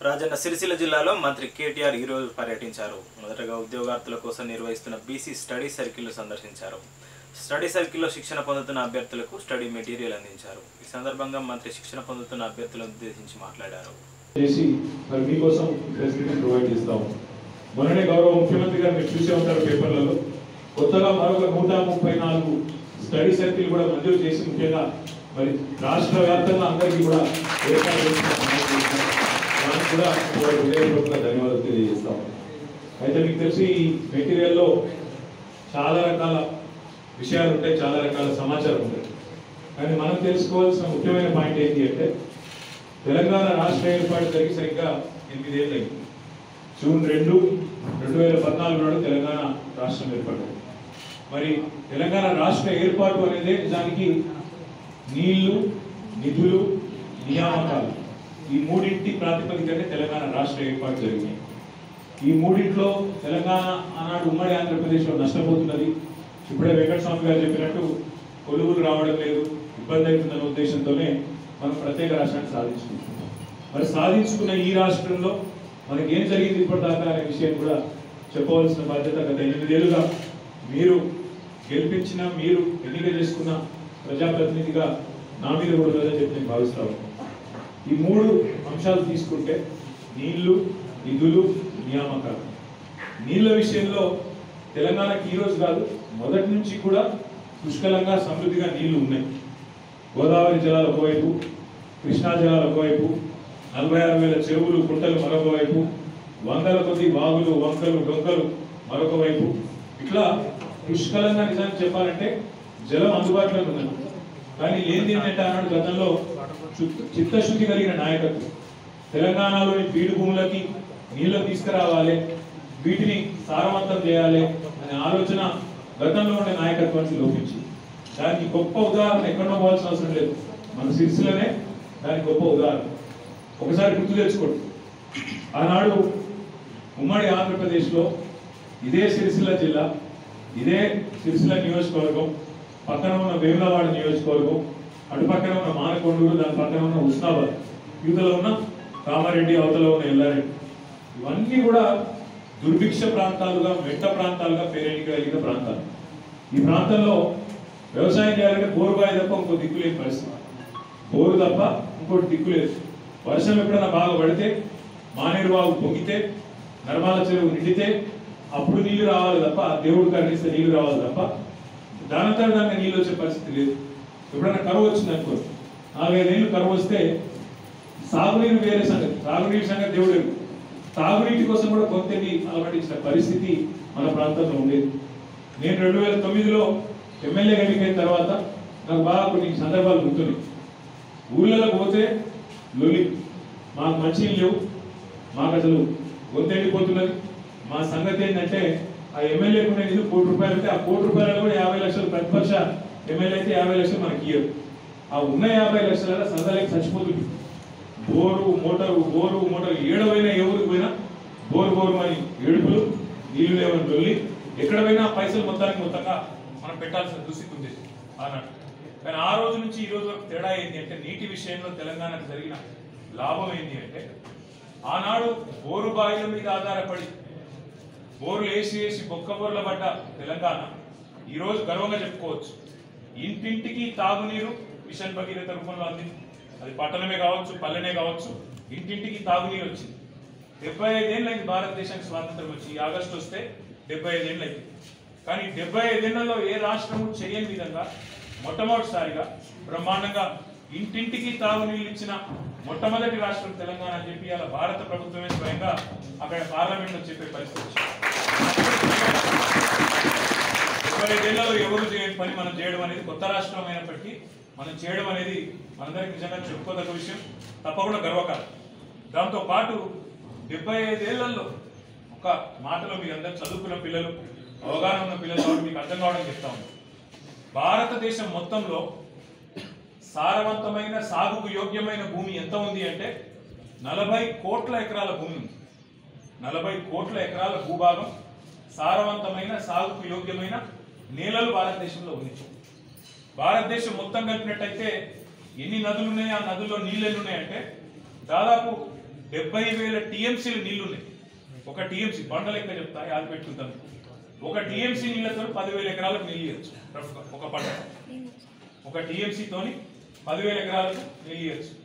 రాజన్న సిరిసిల్ల జిల్లాలో మంత్రి కేటీఆర్ ఈ రోజు పర్యటించారు మొదటగా ఉద్యోగార్థుల కోసం నిర్వహిస్తున్న బీసీ స్టడీ సర్కిల్ సందర్శించారు స్టడీ సర్కిల్లో శిక్షణ పొందుతున్న అభ్యర్థులకు స్టడీ మెటీరియల్ అందించారు ఈ సందర్భంగా మంత్రి శిక్షణ పొందుతున్న అభ్యర్థులను ఉద్దేశించి మాట్లాడారు చేసి మరి మీకోసం ఫెసిలిటీ ప్రొవైడ్ చేస్తాము మొన్ననే గౌరవ ముఖ్యమంత్రి గారు మీరు చూసే ఉంటారు పేపర్లలో కొత్తగా మరొక నూట ముప్పై నాలుగు స్టడీ సర్కిల్ కూడా మంజూరు చేసి ముఖ్యంగా మరి రాష్ట్ర వ్యాప్తంగా అందరికీ కూడా ఏర్పాటు చేసిన దానికి కూడా వారి హృదయపూర్వక ధన్యవాదాలు తెలియజేస్తాం అయితే మీకు తెలిసి ఈ మెటీరియల్లో చాలా రకాల విషయాలు ఉంటాయి చాలా రకాల సమాచారం ఉంటాయి కానీ మనం తెలుసుకోవాల్సిన ముఖ్యమైన పాయింట్ ఏంటి అంటే తెలంగాణ రాష్ట్ర ఏర్పాటు జరిగి సరిగ్గా ఎనిమిదేళ్ళు అయింది జూన్ రెండు రెండు వేల పద్నాలుగు నాడు తెలంగాణ రాష్ట్రం ఏర్పడింది మరి తెలంగాణ రాష్ట్ర ఏర్పాటు అనేది నిజానికి నీళ్లు నిధులు నియామకాలు ఈ మూడింటి ప్రాతిపదికనే తెలంగాణ రాష్ట్ర ఏర్పాటు జరిగింది ఈ మూడింట్లో తెలంగాణ ఆనాడు ఉమ్మడి ఆంధ్రప్రదేశ్లో నష్టపోతున్నది ఇప్పుడే వెంకటస్వామి గారు చెప్పినట్టు కొలువులు రావడం లేదు ఇబ్బంది అవుతుందన్న ఉద్దేశంతోనే మనం ప్రత్యేక రాష్ట్రాన్ని సాధించుకుంటున్నాం మరి సాధించుకున్న ఈ రాష్ట్రంలో మనకి ఏం జరిగింది ఇప్పటిదాకా అనే విషయం కూడా చెప్పవలసిన బాధ్యత గత ఎనిమిదేళ్లుగా మీరు గెలిపించిన మీరు ఎన్నిక చేసుకున్న ప్రజాప్రతినిధిగా నా మీద కూడా లేదని చెప్పి నేను భావిస్తా ఉన్నాను. ఈ మూడు అంశాలు తీసుకుంటే నీళ్లు నిధులు నియామకాలు నీళ్ల విషయంలో తెలంగాణకి ఈ రోజు కాదు మొదటి నుంచి కూడా పుష్కలంగా సమృద్ధిగా నీళ్లు ఉన్నాయి గోదావరి జలాలు ఒకవైపు కృష్ణా జలాలు ఒకవైపు నలభై ఆరు వేల చెరువులు కుంటలు మరొక వైపు వందల కొద్ది వాగులు వంకలు డొంకలు మరొక వైపు ఇట్లా పుష్కలంగా నిజానికి చెప్పాలంటే జలం అందుబాటులో ఉన్నది కానీ ఏంది ఏంటంటే అన్నాడు గతంలో చుత్- చిత్తశుద్ధి కలిగిన నాయకత్వం తెలంగాణలోని బీడు భూములకి నీళ్లు తీసుకురావాలి వీటిని సారవంతం చేయాలి అనే ఆలోచన గతంలో ఉండే నాయకత్వానికి లోపించింది దానికి గొప్ప ఉదాహరణ ఎక్కడో పోవాల్సిన అవసరం లేదు మన సిరిసిల్లనే దానికి గొప్ప ఉదాహరణ ఒకసారి గుర్తు తెచ్చుకోండి ఆనాడు ఉమ్మడి ఆంధ్రప్రదేశ్లో ఇదే సిరిసిల్ల జిల్లా ఇదే సిరిసిల్ల నియోజకవర్గం పక్కన ఉన్న వేములవాడ నియోజకవర్గం అటు పక్కన ఉన్న మానకొండూరు దాని పక్కన ఉన్న ఉస్నాబాద్ యువతలో ఉన్న కామారెడ్డి అవతల ఉన్న ఎల్లారెడ్డి ఇవన్నీ కూడా దుర్భిక్ష ప్రాంతాలుగా మెట్ట ప్రాంతాలుగా పేరెన్నికగలిగిన ప్రాంతాలు ఈ ప్రాంతంలో వ్యవసాయం చేయాలంటే బోరుబాయి తప్ప ఇంకో దిక్కు లేని పరిస్థితి బోరు తప్ప ఇంకోటి దిక్కు లేదు వర్షం ఎప్పుడైనా బాగా పడితే మానేరు బాగు పొంగితే నర్మాల చెరువు నిండితే అప్పుడు నీళ్లు రావాలి తప్ప దేవుడు కరుణిస్తే నీళ్లు రావాలి తప్ప దానంతర దానికి నీళ్ళు వచ్చే పరిస్థితి లేదు ఎప్పుడైనా కరువు వచ్చింది అనుకో నాలుగైదు నీళ్ళు కరువు వస్తే సాగునీరు వేరే సంగతి తాగునీటి సంగతి దేవుడు ఎరుగు. తాగునీటి కోసం కూడా కొంతని అలవడించిన పరిస్థితి మన ప్రాంతంలో ఉండేది నేను రెండు వేల తొమ్మిదిలో ఎమ్మెల్యే ఎన్నికైన తర్వాత నాకు బాగా కొన్ని సందర్భాలు గుర్తున్నాయి ఊళ్ళలోకి పోతే లొలి మాకు మంచి లేవు మాకు అసలు గొంతెండిపోతున్నది మా సంగతి ఏంటంటే ఆ ఎమ్మెల్యేకు ఉండే నిధులు కోటి రూపాయలు అయితే ఆ కోటి రూపాయలు కూడా యాభై లక్షలు ప్రతిపక్ష ఎమ్మెల్యే అయితే యాభై లక్షలు మనకి ఇయ్యరు ఆ ఉన్న యాభై లక్షల సందలేక చచ్చిపోతుంది బోరు మోటారు బోరు మోటారు ఏడవైనా ఎవరికి పోయినా బోరు బోరు అని ఏడుపులు నీళ్లు లేవని వెళ్ళి ఎక్కడ పోయినా ఆ పైసలు మొత్తానికి మొత్తంగా మనం పెట్టాల్సిన దుస్థితి ఉంది ఆనాడు కానీ ఆ రోజు నుంచి ఈ రోజు వరకు తేడా ఏంటి అంటే నీటి విషయంలో తెలంగాణకు జరిగిన లాభం ఏంటి అంటే ఆనాడు బోరు బావిల మీద ఆధారపడి బోర్లు వేసి వేసి బొక్క బోర్ల పడ్డ తెలంగాణ ఈ రోజు గర్వంగా చెప్పుకోవచ్చు ఇంటింటికి తాగునీరు మిషన్ భగీరథ రూపంలో అందింది అది పట్టణమే కావచ్చు పల్లెనే కావచ్చు ఇంటింటికి తాగునీరు వచ్చింది డెబ్బై ఐదేళ్ళు అయింది భారతదేశానికి స్వాతంత్రం వచ్చి ఈ ఆగస్టు వస్తే డెబ్బై ఐదేళ్ళు అయింది కానీ డెబ్బై ఐదేళ్లలో ఏ రాష్ట్రము చేయని విధంగా మొట్టమొదటిసారిగా బ్రహ్మాండంగా ఇంటింటికి తాగునీళ్ళు ఇచ్చిన మొట్టమొదటి రాష్ట్రం తెలంగాణ అని చెప్పి అలా భారత ప్రభుత్వమే స్వయంగా అక్కడ పార్లమెంట్ లో చెప్పే పరిస్థితి వచ్చింది. డెబ్బై ఐదేళ్లలో ఎవరు చేయని పని మనం చేయడం అనేది కొత్త రాష్ట్రం అయినప్పటికీ మనం చేయడం అనేది మనందరికీ నిజంగా చెప్పుకోదగ్గ విషయం తప్పకుండా గర్వకారం దాంతో పాటు డెబ్బై ఐదేళ్లలో ఒక మాటలో మీరు అందరూ చదువుకున్న పిల్లలు అవగాహన ఉన్న పిల్లలు కాబట్టి మీకు అర్థం కావడం చెప్తా ఉన్నాను భారతదేశం మొత్తంలో సారవంతమైన సాగుకు యోగ్యమైన భూమి ఎంత ఉంది అంటే నలభై కోట్ల ఎకరాల భూమి ఉంది నలభై కోట్ల ఎకరాల భూభాగం సారవంతమైన సాగుకు యోగ్యమైన నేలలు భారతదేశంలో ఉంది భారతదేశం మొత్తం కలిపినట్టయితే ఎన్ని నదులు ఉన్నాయి ఆ నదుల్లో నీళ్ళు ఎన్ని ఉన్నాయంటే దాదాపు డెబ్బై వేల టీఎంసీలు నీళ్లు ఉన్నాయి ఒక టీఎంసీ బండ లెక్క చెప్తా యాద పెట్టుకుంటాను ఒక టీఎంసీ నీళ్ళతో పదివేల ఎకరాలకు నీళ్ళు ఇవ్వచ్చు రఫ్గా ఒక పంట ఒక టీఎంసీ తోని పదివేల ఎకరాలకు నీళ్ళు ఇవ్వచ్చు